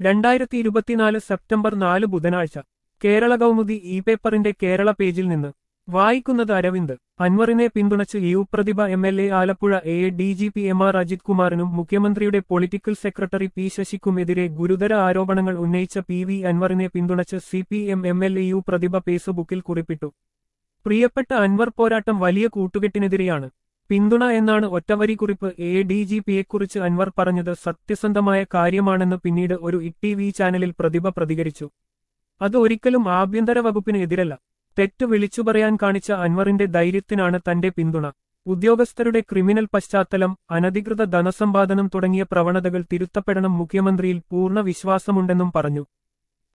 രണ്ടായിരത്തി ഇരുപത്തിനാല് സെപ്റ്റംബർ നാല് ബുധനാഴ്ച കേരള കൗമുദി ഇ പേപ്പറിന്റെ കേരള പേജിൽ നിന്ന് വായിക്കുന്നത് അരവിന്ദ് അൻവറിനെ പിന്തുണച്ച് U Prathibha M L A Alappuzha A D G P M R Ajith കുമാറിനും മുഖ്യമന്ത്രിയുടെ പൊളിറ്റിക്കൽ സെക്രട്ടറി പി ശശിക്കുമെതിരെ ഗുരുതര ആരോപണങ്ങൾ ഉന്നയിച്ച പി വി അൻവറിനെ പിന്തുണച്ച് C P M M L A U Prathibha ഫേസ്ബുക്കിൽ കുറിപ്പിട്ടു പ്രിയപ്പെട്ട അൻവർ പോരാട്ടം വലിയ കൂട്ടുകെട്ടിനെതിരെയാണ് പിന്തുണ എന്നാണ് ഒറ്റവരി കുറിപ്പ് എ ഡി ജി പിയെക്കുറിച്ച് അൻവർ പറഞ്ഞത് സത്യസന്ധമായ കാര്യമാണെന്ന് പിന്നീട് ഒരു ഇ ടി വി ചാനലിൽ പ്രതിഭ പ്രതികരിച്ചു അത് ഒരിക്കലും ആഭ്യന്തര വകുപ്പിന് എതിരല്ല തെറ്റ് വിളിച്ചു പറയാൻ കാണിച്ച അൻവറിന്റെ ധൈര്യത്തിനാണ് തന്റെ പിന്തുണ ഉദ്യോഗസ്ഥരുടെ ക്രിമിനൽ പശ്ചാത്തലം അനധികൃത ധനസമ്പാദനം തുടങ്ങിയ പ്രവണതകൾ തിരുത്തപ്പെടണം മുഖ്യമന്ത്രിയിൽ പൂർണ്ണ വിശ്വാസമുണ്ടെന്നും പറഞ്ഞു